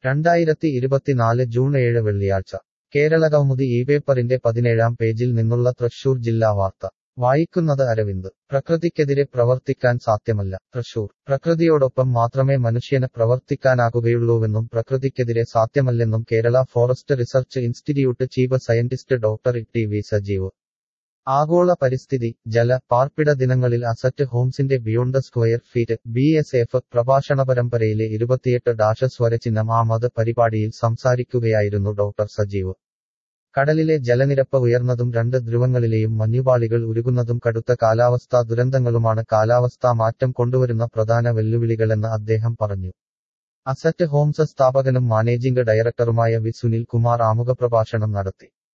രണ്ടായിരത്തി ഇരുപത്തിനാല് ജൂൺ ഏഴ് വെള്ളിയാഴ്ച കേരളകൗമുദി ഈ പേപ്പറിന്റെ പതിനേഴാം പേജിൽ നിന്നുള്ള തൃശൂർ ജില്ലാ വാർത്ത വായിക്കുന്നത് അരവിന്ദ് പ്രകൃതിക്കെതിരെ പ്രവർത്തിക്കാൻ സാധ്യമല്ല തൃശൂർ പ്രകൃതിയോടൊപ്പം മാത്രമേ മനുഷ്യന് പ്രവർത്തിക്കാനാകുകയുള്ളൂവെന്നും പ്രകൃതിക്കെതിരെ സാധ്യമല്ലെന്നും Kerala forest research institute chief scientist doctor T V Sajeev ആഗോള പരിസ്ഥിതി ജല പാർപ്പിട ദിനങ്ങളിൽ അസറ്റ് ഹോംസിന്റെ beyond square feet B S F പ്രഭാഷണ പരമ്പരയിലെ ഇരുപത്തിയെട്ട് ഡാഷ സ്വരചിഹ്നം ആമത് പരിപാടിയിൽ സംസാരിക്കുകയായിരുന്നു ഡോക്ടർ സജീവ് കടലിലെ ജലനിരപ്പ് ഉയർന്നതും രണ്ട് ധ്രുവങ്ങളിലെയും മഞ്ഞുപാളികൾ ഉരുകുന്നതും കടുത്ത കാലാവസ്ഥാ ദുരന്തങ്ങളുമാണ് കാലാവസ്ഥാ മാറ്റം കൊണ്ടുവരുന്ന പ്രധാന വെല്ലുവിളികളെന്ന് അദ്ദേഹം പറഞ്ഞു അസറ്റ് ഹോംസ് സ്ഥാപകനും മാനേജിംഗ് ഡയറക്ടറുമായ വി സുനിൽ കുമാർ ആമുഖ പ്രഭാഷണം നടത്തി